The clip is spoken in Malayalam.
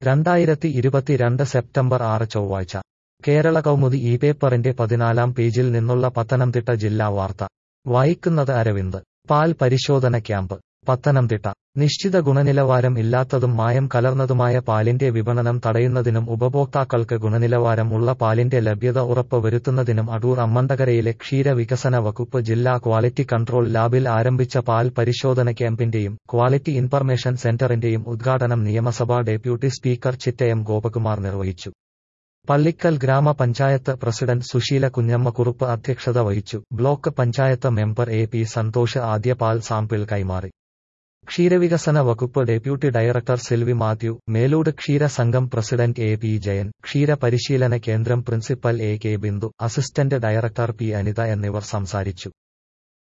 രണ്ടായിരത്തി ഇരുപത്തിരണ്ട് സെപ്റ്റംബർ ആറ് ചൊവ്വാഴ്ച കേരള കൗമുദി ഈ പേപ്പറിന്റെ പതിനാലാം പേജിൽ നിന്നുള്ള പത്തനംതിട്ട ജില്ലാ വാർത്ത വായിക്കുന്നത് അരവിന്ദ് പാൽ പരിശോധന ക്യാമ്പ് പത്തനംതിട്ട നിശ്ചിത ഗുണനിലവാരം ഇല്ലാത്തതും മായം കലർന്നതുമായ പാലിന്റെ വിപണനം തടയുന്നതിനും ഉപഭോക്താക്കൾക്ക് ഗുണനിലവാരം ഉള്ള പാലിന്റെ ലഭ്യത ഉറപ്പ് വരുത്തുന്നതിനും അടൂർ അമ്മന്തകരയിലെ ക്ഷീര വികസന വകുപ്പ് ജില്ലാ ക്വാളിറ്റി കൺട്രോൾ ലാബിൽ ആരംഭിച്ച പാൽ പരിശോധന ക്യാമ്പിന്റെയും ക്വാളിറ്റി ഇൻഫർമേഷൻ സെന്ററിന്റെയും ഉദ്ഘാടനം നിയമസഭാ ഡെപ്യൂട്ടി സ്പീക്കർ ചിറ്റയം ഗോപകുമാർ നിർവഹിച്ചു പള്ളിക്കൽ ഗ്രാമപഞ്ചായത്ത് പ്രസിഡന്റ് സുശീല കുഞ്ഞമ്മക്കുറുപ്പ് അധ്യക്ഷത വഹിച്ചു block panchayat member A P Santhosh ആദ്യ പാൽ സാമ്പിൾ കൈമാറി ക്ഷീരവികസന വകുപ്പ് ഡെപ്യൂട്ടി ഡയറക്ടർ സിൽവി മാത്യു മേലൂട് ക്ഷീര സംഘം പ്രസിഡന്റ് എ പി ജയൻ ക്ഷീര പരിശീലന കേന്ദ്രം principal A K Bindu assistant director P Anitha എന്നിവർ സംസാരിച്ചു